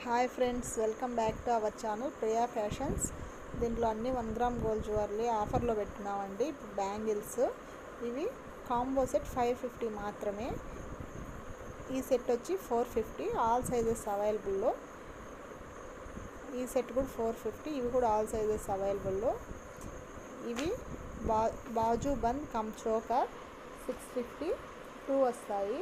hi friends welcome back to our channel Priya fashions దీంట్లో అన్ని one gram gold jewellery ఆఫర్లో పెట్టినామండి ఇప్పుడు బ్యాంగిల్స్ ఇవి కాంబో సెట్ ఫైవ్ ఫిఫ్టీ మాత్రమే ఈ సెట్ వచ్చి ఫోర్ ఫిఫ్టీ ఆల్ సైజెస్ అవైలబుల్లో ఈ సెట్ కూడా ఫోర్ ఫిఫ్టీ ఇవి కూడా ఆల్ సైజెస్ అవైలబుల్లో ఇవి బా బాజు బంద్ cum choker six fifty two వస్తాయి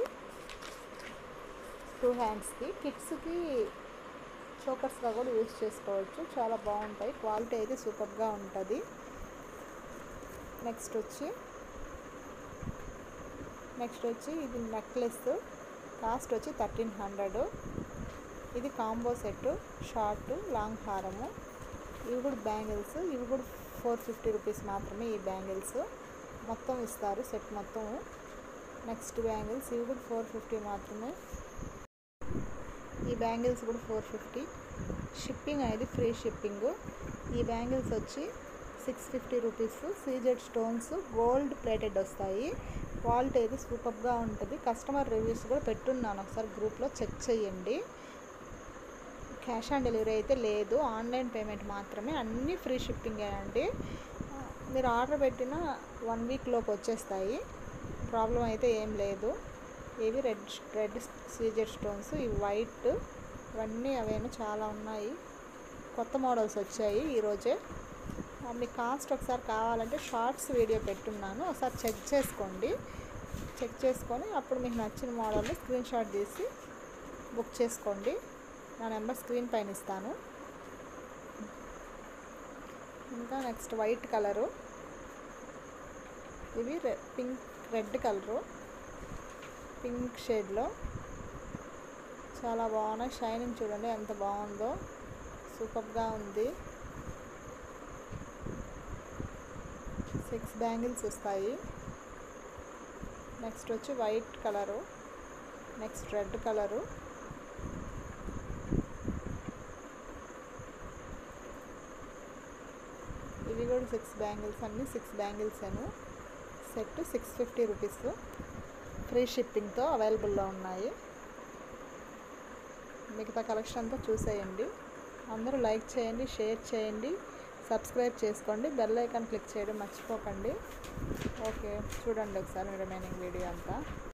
టూ హ్యాండ్స్కి కిడ్స్కి చోకర్స్గా కూడా యూజ్ చేసుకోవచ్చు చాలా బాగుంటాయి క్వాలిటీ అయితే సూపర్గా ఉంటుంది నెక్స్ట్ వచ్చి నెక్స్ట్ వచ్చి ఇది నెక్లెస్ కాస్ట్ వచ్చి థర్టీన్ హండ్రెడ్ ఇది కాంబో సెట్ షార్ట్ లాంగ్ హారము ఇవి కూడా బ్యాంగిల్స్ ఇవి కూడా ఫోర్ ఫిఫ్టీ రూపీస్ మాత్రమే ఈ బ్యాంగిల్స్ మొత్తం ఇస్తారు సెట్ మొత్తం నెక్స్ట్ బ్యాంగిల్స్ ఇవి కూడా ఫోర్ ఫిఫ్టీ మాత్రమే ఈ బ్యాంగిల్స్ కూడా ఫోర్ ఫిఫ్టీ షిప్పింగ్ అనేది ఫ్రీ షిప్పింగ్ ఈ బ్యాంగిల్స్ వచ్చి six fifty rupees CZ stones gold plated వస్తాయి క్వాలిటీ అయితే సూపర్గా ఉంటుంది కస్టమర్ రివ్యూస్ కూడా పెట్టున్నాను ఒకసారి గ్రూప్లో చెక్ చేయండి క్యాష్ ఆన్ డెలివరీ అయితే లేదు ఆన్లైన్ పేమెంట్ మాత్రమే అన్నీ ఫ్రీ షిప్పింగ్ అండి మీరు ఆర్డర్ పెట్టిన వన్ వీక్ లోపు వచ్చేస్తాయి ప్రాబ్లం అయితే ఏం లేదు ఇవి రెడ్ రెడ్ సీజర్ స్టోన్స్ ఇవి వైట్ ఇవన్నీ అవేమో చాలా ఉన్నాయి కొత్త మోడల్స్ వచ్చాయి ఈరోజే మీ కాస్ట్ ఒకసారి కావాలంటే షార్ట్స్ వీడియో పెట్టున్నాను ఒకసారి చెక్ చేసుకోండి చెక్ చేసుకొని అప్పుడు మీకు నచ్చిన మోడల్ని స్క్రీన్ షాట్ తీసి బుక్ చేసుకోండి నా నెంబర్ స్క్రీన్ పైన ఇస్తాను ఇంకా నెక్స్ట్ వైట్ కలరు ఇవి రె పింక్ రెడ్ కలరు పింక్ షేడ్లో చాలా బాగున్నాయి షైనింగ్ చూడండి ఎంత బాగుందో సూపర్గా ఉంది సిక్స్ బ్యాంగిల్స్ వస్తాయి నెక్స్ట్ వచ్చి white colour next red colour ఇవి కూడా సిక్స్ బ్యాంగిల్స్ అన్నీ సిక్స్ బ్యాంగిల్స్ అను set six fifty rupees free షిప్పింగ్తో అవైలబుల్లో ఉన్నాయి మిగతా కలెక్షన్ అంతా చూసేయండి అందరూ లైక్ చేయండి షేర్ చేయండి సబ్స్క్రైబ్ చేసుకోండి బెల్ ఐకాన్ క్లిక్ చేయడం మర్చిపోకండి ఓకే చూడండి ఒకసారి రిమైనింగ్ వీడియో అంతా